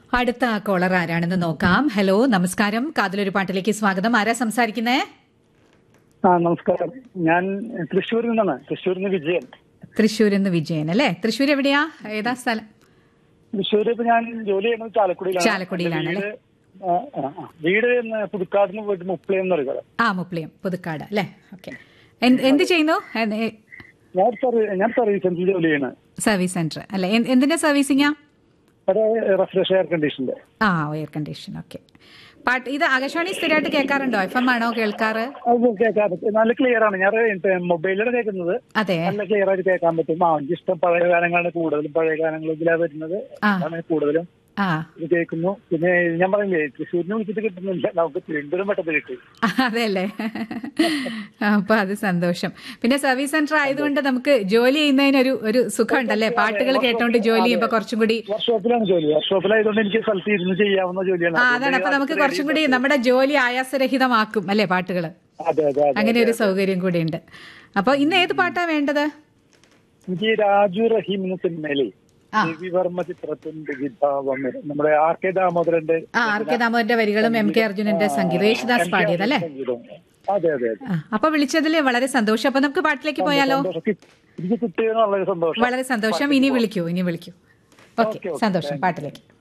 അടുത്ത കോളർ ആരാണെന്ന് നോക്കാം ഹലോ നമസ്കാരം കാതിലൊരു പാട്ടിലേക്ക് സ്വാഗതം ആരാ സംസാരിക്കുന്നേ ആ നമസ്കാരം ഞാൻ തൃശ്ശൂരിൽ നിന്നാണ് തൃശ്ശൂരിൽ നിന്ന് വിജയൻ തൃശ്ശൂരിൽ നിന്ന് വിജയൻ അല്ലേ തൃശ്ശൂർ എവിടെയാ ഏതാ സ്ഥലം തൃശ്ശൂർ ഇപ്പൊ ഞാൻ ജോലി ചെയ്യുന്നത് ചാലക്കുടിയിലാണ് ചാലക്കുടിയിലാണ് എന്റെ വീട്, ആ, ആ, ആ. വീട് പുതുക്കാടിന് പോയിട്ട് മുപ്ലയം എന്ന് പറയുക ആ മുപ്ലിയം പുതുക്കാട് അല്ലേ ഓക്കെ എന്ത് ചെയ്യുന്നു എന്ത്- എ- ഞാൻ സർവീ- ഞാൻ സർവീസ് സെന്ററിൽ ജോലി ചെയ്യണ സർവീസ് സെന്റർ അല്ലേ എന്ത്- എന്തിന്റെ സർവീസിങ്ങാ അവിടെ റെഫ്രിജറേഷൻ എയർ കണ്ടീഷന്റെ ആ എയർ കണ്ടീഷൻ ഓക്കെ പാട്ട് ഇത് ആകാശവാണി സ്ഥിരമായിട്ട് കേൾക്കാറുണ്ടോ എഫ് എം ആണോ കേൾക്കാറ് അത് കേൾക്കാൻ പറ്റും നല്ല ക്ലിയർ ആണ് ഞാൻ മൊബൈലിലാണ് കേൾക്കുന്നത് അതെ നല്ല ക്ലിയർ ആയിട്ട് കേൾക്കാൻ പറ്റും ആ എനിക്ക് ഇഷ്ടം പഴയ ഗാനങ്ങളാണ് കൂടുതലും പഴയ ഗാനങ്ങൾ ഇതിലാണ് വരുന്നത് ആ. അതാണ് കൂടുതലും ആ ഇത് കേൾക്കുന്നു പിന്നെ ഞാൻ പറഞ്ഞില്ലേ തൃശ്ശൂരിനെ വിളിച്ചിട്ട് കിട്ടുന്നില്ല നമുക്ക് തിരുവനന്തപുരം പെട്ടെന്ന് കിട്ടി അതെല്ലേ അപ്പൊ അത് സന്തോഷം പിന്നെ സർവീസ് സെന്റർ ആയതുകൊണ്ട് നമുക്ക് ജോലി ചെയ്യുന്നതിനൊരു ഒരു സുഖമുണ്ടല്ലേ പാട്ടുകൾ കേട്ടോണ്ട് ജോലി ചെയ്യുമ്പോ കുറച്ചും കൂടി വർക്ക്ഷോപ്പിലാണ് ജോലി വർക്ക്ഷോപ്പിലായതുകൊണ്ട് എനിക്ക് സ്ഥലത്ത് ഇരുന്ന് ചെയ്യാവുന്ന ജോലിയാണ് ആ അതാണ് അപ്പൊ നമുക്ക് കുറച്ചും കൂടി നമ്മുടെ ജോലി ആയാസരഹിതമാക്കും അല്ലേ പാട്ടുകൾ അതെ അതെ അതെ അങ്ങനെ ഒരു സൗകര്യം കൂടി ഉണ്ട് അപ്പൊ ഇന്ന് ഏത് പാട്ടാ വേണ്ടത് എനിക്ക് രാജു റഹീം എന്ന സിനിമയിലെ ആ. രവി വർമ്മ ചിത്രത്തിന്റെ ഗീതാവം നമ്മുടെ ആർ കെ ദാമോദരന്റെ ആ ആർ കെ ദാമോദരന്റെ വരികളും എം കെ അർജുനന്റെ സംഗീതം യേശുദാസ് പാടിയത് അല്ലേ സംഗീതം. അതെ അതെ അതെ ആ, അപ്പൊ വിളിച്ചതിൽ വളരെ സന്തോഷം അപ്പൊ നമുക്ക് പാട്ടിലേക്ക് പോയാലോ സന്തോഷം. എനിക്ക് കിട്ടിയതിന് വളരെ സന്തോഷം വളരെ സന്തോഷം ഇനി വിളിക്കൂ ഇനി വിളിക്കൂ ഓക്കെ ഓക്കെ, ഓക്കെ. സന്തോഷം പാട്ടിലേക്ക്